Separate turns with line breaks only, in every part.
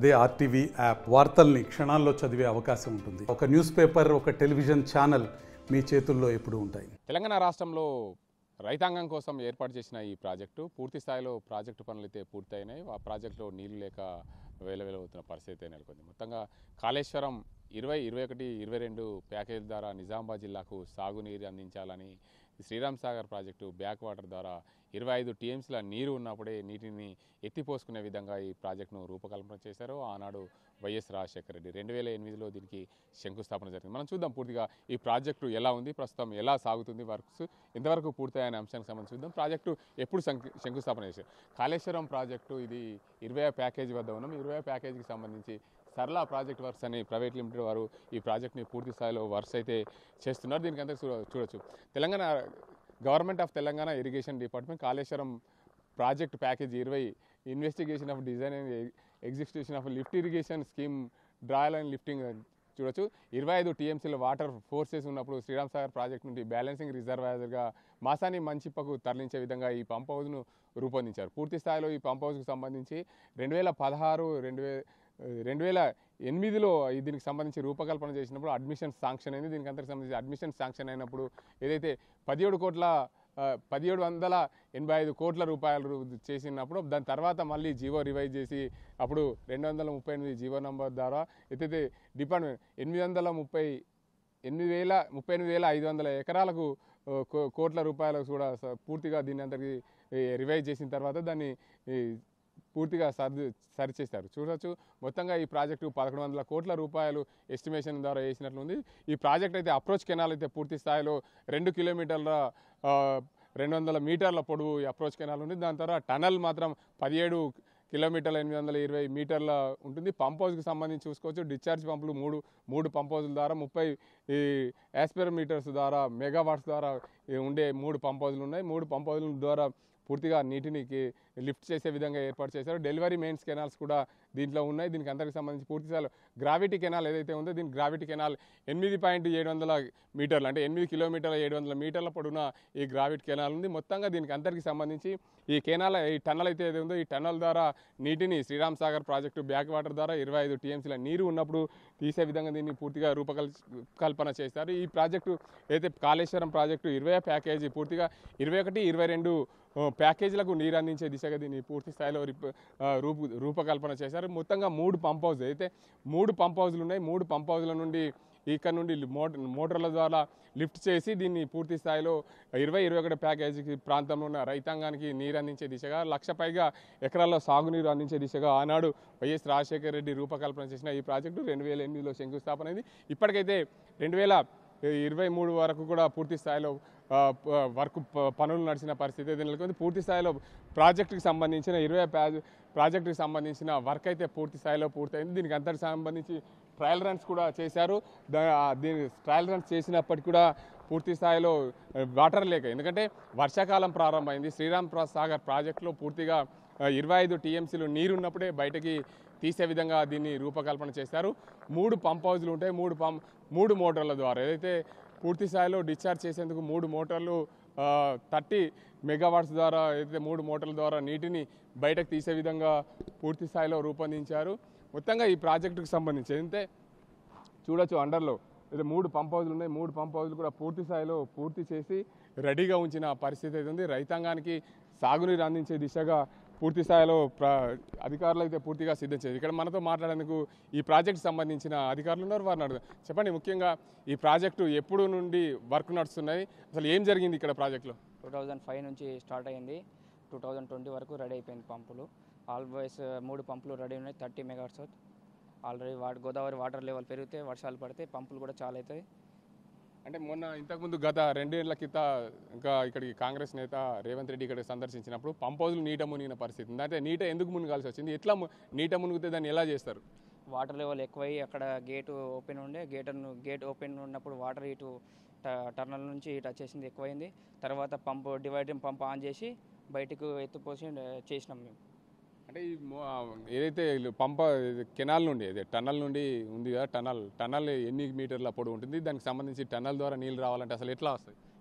అదే RTV app వార్తల్ని క్షణాల్లో చదివే అవకాశం ఉంటుంది ఒక న్యూస్ పేపర్ ఒక టెలివిజన్ ఛానల్ మీ చేతుల్లో ఎప్పుడూ ఉంటాయి
తెలంగాణ రాష్ట్రంలో రైతాంగం కోసం ఏర్పాటు చేసిన ఈ ప్రాజెక్టు పూర్తి స్థాయిలో ప్రాజెక్టు పనులు అయితే పూర్తయినాయి ఆ ప్రాజెక్టులో నీళ్లు లేక వేలవేలవుతున్న పరిస్థితి అయితే నెలకొంది మొత్తంగా కాళేశ్వరం ఇరవై ఇరవై ఒకటి ఇరవై రెండు ప్యాకేజ్ ద్వారా నిజామాబాద్ జిల్లాకు సాగునీరు అందించాలని Sriram Sagar project back water ద్వారా ఇరవై ఐదు టీఎంసీల నీరు ఉన్నప్పుడే నీటిని ఎత్తిపోసుకునే విధంగా ఈ ప్రాజెక్టును రూపకల్పన చేశారు ఆనాడు వైఎస్ రాజశేఖర రెడ్డి రెండు వేల ఎనిమిదిలో దీనికి శంకుస్థాపన జరిగింది మనం చూద్దాం పూర్తిగా ఈ ప్రాజెక్టు ఎలా ఉంది ప్రస్తుతం ఎలా సాగుతుంది వర్క్స్ ఎంతవరకు పూర్తయ్యనే అంశానికి సంబంధించి చూద్దాం ప్రాజెక్టు ఎప్పుడు శంకు శంకుస్థాపన చేశారు కాళేశ్వరం ప్రాజెక్టు ఇది ఇరవై ప్యాకేజీ వద్ద ఉన్నాం ఇరవై ప్యాకేజీకి సంబంధించి సరళ ప్రాజెక్ట్ వర్క్స్ అని ప్రైవేట్ లిమిటెడ్ వారు ఈ ప్రాజెక్ట్ని పూర్తి స్థాయిలో వర్క్స్ అయితే చేస్తున్నారు దీనికి అంతా చూడొచ్చు Telangana government of Telangana irrigation department Kaleshwaram project package ఇరవై investigation of design and execution of lift irrigation scheme drawal and lifting చూడొచ్చు ఇరవై ఐదు టీఎంసీల వాటర్ ఫోర్సెస్ ఉన్నప్పుడు శ్రీరామ్ సాగర్ ప్రాజెక్ట్ నుండి బ్యాలెన్సింగ్ రిజర్వాయర్గా మాసాని మంచిప్పకు తరలించే విధంగా ఈ పంప్ హౌస్ను రూపొందించారు పూర్తి స్థాయిలో ఈ పంప్ హౌస్కు సంబంధించి రెండు వేల పదహారు రెండు వే రెండు వేల ఎనిమిదిలో ఈ దీనికి సంబంధించి రూపకల్పన చేసినప్పుడు అడ్మిషన్ శాంక్షన్ అయింది దీనికి అంతకు సంబంధించి అడ్మిషన్ శాంక్షన్ అయినప్పుడు ఏదైతే పదిహేడు కోట్ల ఆ, పదిహేడు వందల ఎనభై ఐదు కోట్ల రూపాయలు రూ- చేసినప్పుడు దాని తర్వాత మళ్ళీ జీవో రివైజ్ చేసి అప్పుడు రెండు వందల ముప్పై ఎనిమిది జీవో నంబర్ ద్వారా ఏదైతే డిపార్ట్మెంట్ ఎనిమిది వందల ముప్పై ఎనిమిది వేల ముప్పై ఎనిమిది వేల ఐదు వందల ఎకరాలకు ఆ, కో- కోట్ల రూపాయలకు కూడా స- పూర్తిగా దీన్ని అందరికి రివైజ్ చేసిన తర్వాత దాన్ని ఈ, పూర్తిగా సర్ది సరిచేస్తారు చూడొచ్చు మొత్తంగా ఈ ప్రాజెక్టు పదకొండు వందల కోట్ల రూపాయలు ఎస్టిమేషన్ ద్వారా వేసినట్లుంది ఈ ప్రాజెక్ట్ అయితే అప్రోచ్ కెనాల్ అయితే పూర్తి స్థాయిలో రెండు కిలోమీటర్ల ఆ, రెండు వందల మీటర్ల పొడవు ఈ అప్రోచ్ కెనాల్ ఉంది దాని తర్వాత టనల్ మాత్రం పదిహేడు కిలోమీటర్ల ఎనిమిది వందల ఇరవై మీటర్ల ఉంటుంది పంప్ హౌస్కి సంబంధించి చూసుకోవచ్చు డిశ్చార్జ్ పంపులు మూడు మూడు పంప్ హౌస్ల ద్వారా ముప్పై ఈ యాస్పెర్ మీటర్స్ ద్వారా మెగావాట్స్ ద్వారా ఈ ఉండే మూడు పంప్ హౌస్లు ఉన్నాయి మూడు పంప్ హౌస్ల ద్వారా పూర్తిగా నీటిని కి- లిఫ్ట్ చేసే విధంగా ఏర్పాటు చేశారు డెలివరీ మెయిన్స్ కెనాల్స్ కూడా దీంట్లో ఉన్నాయి దీనికి అందరికి సంబంధించి పూర్తి స్థాయిలో గ్రావిటీ కెనాల్ ఏదైతే ఉందో దీని గ్రావిటీ కెనాల్ ఎనిమిది పాయింట్ ఏడు వందల మీటర్లు అంటే ఎనిమిది కిలోమీటర్ల ఏడు వందల మీటర్ల పొడవున ఈ గ్రావిటీ కెనాల్ ఉంది మొత్తంగా దీనికి అందరికి సంబంధించి ఈ కెనాల్ ఈ టన్నల్ అయితే ఏది ఉందో ఈ టన్నల్ ద్వారా నీటిని Sriram Sagar project back water ద్వారా ఇరవై ఐదు టీఎంసీల నీరు ఉన్నప్పుడు తీసే విధంగా దీన్ని పూర్తిగా రూపకల్ కల్పన చేస్తారు ఈ ప్రాజెక్టు అయితే కాళేశ్వరం ప్రాజెక్టు ఇరవై ప్యాకేజీ పూర్తిగా ఇరవై ఒకటి ఇరవై రెండు ఆ, ప్యాకేజీలకు నీరు అందించే దిశగా దీన్ని పూర్తి స్థాయిలో రిప్- ఆ, రూపు రూపకల్పన చేశారు మొత్తంగా మూడు పంప్ హౌస్ అయితే మూడు పంప్ హౌస్లు ఉన్నాయి మూడు పంప్ హౌస్ల నుండి ఇక్కడ నుండి మోటార్ మోటార్ల ద్వారా లిఫ్ట్ చేసి దీన్ని పూర్తి స్థాయిలో ఇరవై ఇరవై ఒకటి ప్యాకేజీకి ప్రాంతంలో ఉన్న రైతాంగానికి నీరు అందించే దిశగా లక్ష పైగా ఎకరాల్లో సాగునీరు అందించే దిశగా ఆనాడు వైఎస్ రాజశేఖర రెడ్డి రూపకల్పన చేసిన ఈ ప్రాజెక్టు రెండు వేల ఎనిమిదిలో శంకుస్థాపన అయింది ఇప్పటికైతే రెండు వేల ఇరవై మూడు వరకు కూడా పూర్తి స్థాయిలో ఆ, ప- వర్క్ ప- పనులు నడిచిన పరిస్థితి అయితే నెలకొంది పూర్తి స్థాయిలో ప్రాజెక్టుకి సంబంధించిన ఇరవై ప్యాజ్ ప్రాజెక్టుకి సంబంధించిన వర్క్ అయితే పూర్తి స్థాయిలో పూర్తయింది దీనికి అంతటి సంబంధించి ట్రయల్ రన్స్ కూడా చేశారు దా- దీని ట్రయల్ రన్స్ చేసినప్పటికీ కూడా పూర్తి స్థాయిలో ఆ, వాటర్ లేక ఎందుకంటే వర్షాకాలం ప్రారంభమైంది శ్రీరామ్ ప్రా- సాగర్ ప్రాజెక్టులో పూర్తిగా ఆ, ఇరవై ఐదు టీఎంసీలు నీరున్నప్పుడే బయటకి తీసే విధంగా దీన్ని రూపకల్పన చేశారు మూడు పంప్ హౌజ్లు ఉంటాయి మూడు పంప్ మూడు మోటార్ల ద్వారా ఏదైతే పూర్తి స్థాయిలో డిశ్చార్జ్ చేసేందుకు మూడు మోటార్లు థర్టీ మెగావాట్స్ ద్వారా ఏదైతే మూడు మోటార్ల ద్వారా నీటిని బయటకు తీసే విధంగా పూర్తి స్థాయిలో రూపొందించారు మొత్తంగా ఈ ప్రాజెక్టుకు సంబంధించి అయితే చూడొచ్చు అండర్లో ఇది మూడు పంప్ హౌజ్లు ఉన్నాయి మూడు పంప్ హౌజ్లు కూడా పూర్తి స్థాయిలో పూర్తి చేసి రెడీగా ఉంచిన పరిస్థితి అయితే ఉంది రైతాంగానికి సాగునీరు అందించే దిశగా పూర్తి స్థాయిలో ప్ర అధికారులు అయితే పూర్తిగా సిద్ధం చేసి ఇక్కడ మనతో మాట్లాడేందుకు ఈ ప్రాజెక్ట్ సంబంధించిన అధికారులు ఉన్నారు వారిని అడుగుదాం చెప్పండి ముఖ్యంగా ఈ ప్రాజెక్టు ఎప్పుడు నుండి వర్క్ నడుస్తున్నాయి అసలు ఏం జరిగింది ఇక్కడ ప్రాజెక్టులో
టూ థౌజండ్ ఫైవ్ నుంచి స్టార్ట్ అయింది టూ థౌజండ్ ట్వంటీ వరకు రెడీ అయిపోయింది పంపులు ఆల్వేస్ మూడు పంపులు రెడీ ఉన్నాయి థర్టీ మెగాట్స్ ఆల్రెడీ వాటి గోదావరి వాటర్ లెవెల్ పెరిగితే వర్షాలు పడితే పంపులు కూడా చాలా అవుతాయి
అంటే మొన్న ఇంతకుముందు గత రెండేళ్ల కింద ఇంకా ఇక్కడికి కాంగ్రెస్ నేత రేవంత్ రెడ్డి ఇక్కడ సందర్శించినప్పుడు పంప్ హౌజ్లు నీట మునిగిన పరిస్థితి ఉంది అంటే నీట ఎందుకు మునిగాల్సి వచ్చింది ఎట్లా ము- నీట మునిగితే దాన్ని ఎలా చేస్తారు
వాటర్ లెవెల్ ఎక్కువై అక్కడ గేట్ ఓపెన్ ఉండే గేట్ గేట్ ఓపెన్ ఉన్నప్పుడు వాటర్ ఇటు ట- టర్నల్ నుంచి ఇటు వచ్చేసింది ఎక్కువైంది తర్వాత పంప్ డివైడింగ్ పంప్ ఆన్ చేసి బయటకు ఎత్తిపోసి ఆ, చేసినాం మేము
అంటే ఈ మో- ఏదైతే వీళ్ళు పంప కెనాల్ నుండి అదే టన్నల్ నుండి ఉంది కదా టనల్ టనల్ ఎన్ని మీటర్ల పొడవు ఉంటుంది దానికి సంబంధించి టనల్ ద్వారా నీళ్ళు రావాలంటే అసలు ఎట్లా వస్తాయి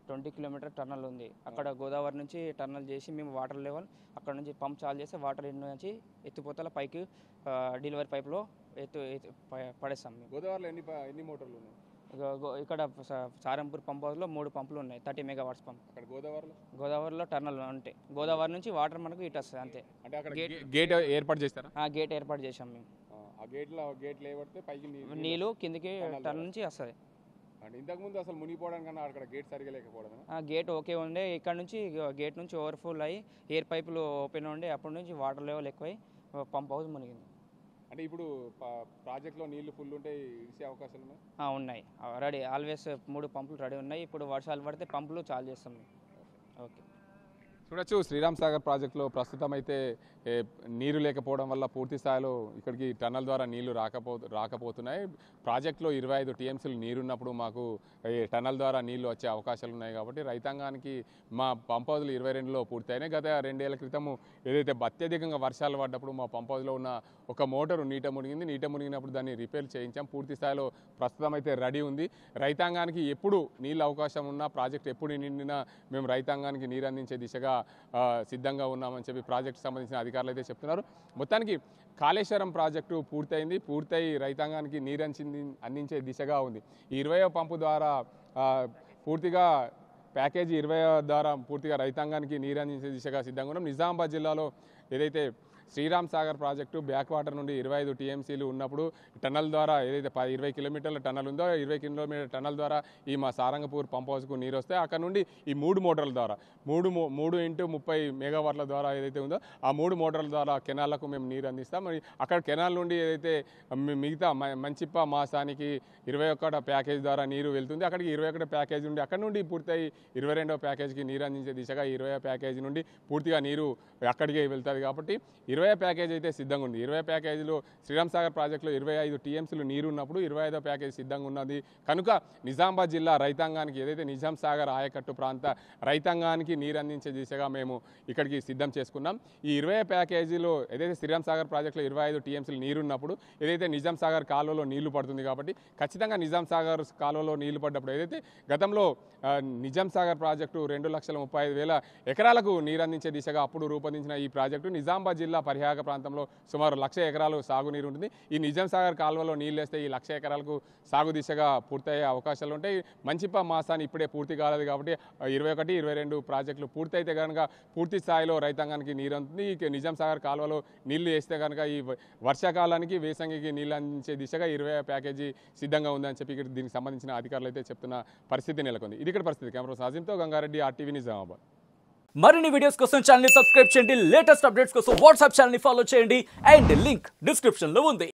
ట్వంటీ కిలోమీటర్ టర్నల్ ఉంది అక్కడ గోదావరి నుంచి టర్నల్ చేసి మేము వాటర్ లెవెల్ అక్కడ నుంచి పంప్ చాలు చేస్తే వాటర్ ఇన్ నుంచి ఎత్తిపోతల పైకి డెలివరీ పైప్లో ఎత్తు ఎత్తు- ప- పడేస్తాం మేము
గోదావరిలో ఎన్ని ప- ఎన్ని మోటార్లు ఉన్నాయి
ఇక గో- ఇక్కడ స- సారంపూర్ పంప్ హౌస్లో మూడు పంపులు ఉన్నాయి థర్టీ మెగావాట్స్ పంప్
అక్కడ గోదావరిలో
గోదావరిలో టర్నల్ ఉంటాయి గోదావరి నుంచి వాటర్ మనకు ఇటు వస్తుంది అంతే
అంటే అక్కడ
గేట్-
గే- గేట్ ఏర్పాటు చేస్తారా
ఆ గేట్ ఏర్పాటు చేసాం మేము
ఆ, ఆ గేట్లో గేట్లు ఏవడితే పైకి నీళ్ళు
నీళ్ళు కిందికి
టర్నల్
టర్నల్ నుంచి వస్తుంది
అంటే ఇంతకుముందు అసలు మునిగిపోవడానికన్నా అక్కడ గేట్ సరిగా లేకపోవడం
ఆ గేట్ ఓకే ఉండే ఇక్కడ నుంచి ఇగ గేట్ నుంచి ఓవర్ఫుల్ అయ్యి ఎయిర్ పైపులు ఓపెన్ ఉండే అప్పటి నుంచి వాటర్ లెవెల్ ఎక్కువై పంప్ హౌస్ మునిగింది
అంటే ఇప్పుడు ప- ప్రాజెక్ట్లో నీళ్లు ఫుల్ ఉంటే ఇడిసే అవకాశాలు ఉన్నాయి
ఆ, ఉన్నాయి రెడీ ఆల్వేస్ మూడు పంపులు రెడీ ఉన్నాయి ఇప్పుడు వర్షాలు పడితే పంపులు చాలు చేస్తాం మేము ఓకే
చూడొచ్చు శ్రీరామ్ సాగర్ ప్రాజెక్టులో ప్రస్తుతం అయితే ఏ, నీరు లేకపోవడం వల్ల పూర్తి స్థాయిలో ఇక్కడికి టన్నల్ ద్వారా నీళ్లు రాకపో రాకపోతున్నాయి ప్రాజెక్టులో ఇరవై ఐదు టీఎంసీలు నీరున్నప్పుడు మాకు ఈ టన్నల్ ద్వారా నీళ్లు వచ్చే అవకాశాలు ఉన్నాయి కాబట్టి రైతాంగానికి మా పంప్ హౌజులు ఇరవై రెండులో పూర్తయినాయి గత రెండేళ్ల క్రితము ఏదైతే అత్యధికంగా వర్షాలు పడ్డప్పుడు మా పంప్ హౌజ్లో ఉన్న ఒక మోటారు నీట మునిగింది నీట మునిగినప్పుడు దాన్ని రిపేర్ చేయించాం పూర్తి స్థాయిలో ప్రస్తుతం అయితే రెడీ ఉంది రైతాంగానికి ఎప్పుడు నీళ్ళ అవకాశం ఉన్నా ప్రాజెక్ట్ ఎప్పుడు నిండినా మేము రైతాంగానికి నీరు అందించే దిశగా ఆ, సిద్ధంగా ఉన్నామని చెప్పి ప్రాజెక్ట్ సంబంధించిన అధికారులు అయితే చెప్తున్నారు మొత్తానికి కాళేశ్వరం ప్రాజెక్టు పూర్తయింది పూర్తయి రైతాంగానికి నీరు అంచింది అందించే దిశగా ఉంది ఈ ఇరవయో పంపు ద్వారా ఆ, పూర్తిగా ప్యాకేజీ ఇరవై ద్వారా పూర్తిగా రైతాంగానికి నీరు అందించే దిశగా సిద్ధంగా ఉన్నాం నిజామాబాద్ జిల్లాలో ఏదైతే Sriram Sagar project back water నుండి ఇరవై ఐదు టీఎంసీలు ఉన్నప్పుడు టన్నల్ ద్వారా ఏదైతే ప- ఇరవై కిలోమీటర్ల టన్నల్ ఉందో ఇరవై కిలోమీటర్ టన్నల్ ద్వారా ఈ మా సారంగపూర్ పంప్ హౌస్కు నీరు వస్తే అక్కడ నుండి ఈ మూడు మోటార్ల ద్వారా మూడు మో- మూడు ఇంటూ ముప్పై మెగావాట్ల ద్వారా ఏదైతే ఉందో ఆ మూడు మోటార్ల ద్వారా కెనాల్లకు మేము నీరు అందిస్తాం మరి అక్కడ కెనాల్ నుండి ఏదైతే మి- మిగతా మ- మంచిప్ప మాసానికి ఇరవై ఒక్కట ప్యాకేజ్ ద్వారా నీరు వెళ్తుంది అక్కడికి ఇరవై ఒకటి ప్యాకేజ్ నుండి అక్కడ నుండి పూర్తయి ఇరవై రెండవ ప్యాకేజ్కి నీరు అందించే దిశగా ఇరవై ప్యాకేజీ నుండి పూర్తిగా నీరు అక్కడికే వెళ్తుంది కాబట్టి ఇరవై ప్యాకేజ్ అయితే సిద్ధంగా ఉంది ఇరవై ప్యాకేజీలో శ్రీరామ్ సాగర్ ప్రాజెక్టులో ఇరవై ఐదు టీఎంసీలు నీరు ఉన్నప్పుడు ఇరవై ఐదో ప్యాకేజ్ సిద్ధంగా ఉన్నది కనుక నిజామాబాద్ జిల్లా రైతాంగానికి ఏదైతే నిజాం సాగర్ ఆయకట్టు ప్రాంత రైతాంగానికి నీరు అందించే దిశగా మేము ఇక్కడికి సిద్ధం చేసుకున్నాం ఈ ఇరవై ప్యాకేజీలో ఏదైతే శ్రీరామ్ సాగర్ ప్రాజెక్టులో ఇరవై ఐదు టీఎంసీలు నీరున్నప్పుడు ఏదైతే నిజాం సాగర్ కాలువలో నీళ్లు పడుతుంది కాబట్టి ఖచ్చితంగా నిజాం సాగర్ కాలువలో నీళ్లు పడ్డప్పుడు ఏదైతే గతంలో ఆ, నిజాం సాగర్ ప్రాజెక్టు రెండు లక్షల ముప్పై ఐదు వేల ఎకరాలకు నీరు అందించే దిశగా అప్పుడు రూపొందించిన ఈ ప్రాజెక్టు నిజామాబాద్ జిల్లా పరిహాక ప్రాంతంలో సుమారు లక్ష ఎకరాలు సాగునీరు ఉంటుంది ఈ నిజాం సాగర్ కాలువలో నీళ్ళు వేస్తే ఈ లక్ష ఎకరాలకు సాగు దిశగా పూర్తయ్యే అవకాశాలు ఉంటాయి మంచిప మాసాన్ని ఇప్పుడే పూర్తి కాలేదు కాబట్టి ఇరవై ఒకటి ఇరవై రెండు ప్రాజెక్టులు పూర్తయితే కనుక పూర్తి స్థాయిలో రైతాంగానికి నీరు అందుతుంది ఈ నిజాం సాగర్ కాలువలో నీళ్లు వేస్తే కనుక ఈ వ- వర్షాకాలానికి వేసంగికి నీళ్ళు అందించే దిశగా ఇరవై ప్యాకేజీ సిద్ధంగా ఉందని చెప్పి ఇక్కడ దీనికి సంబంధించిన అధికారులు అయితే చెప్తున్న పరిస్థితి నెలకొంది ఇది ఇక్కడ పరిస్థితి కెమెరా సాజింతో గంగారెడ్డి ఆర్టీవీ నిజామాబాద్
మరిన్ని వీడియోస్ కోసం ఛానల్ సబ్స్క్రైబ్ చేయండి లేటెస్ట్ అప్డేట్స్ కోసం వాట్సాప్ ఛానల్ ఫాలో చేయండి అండ్ లింక్ డిస్క్రిప్షన్ లో ఉంది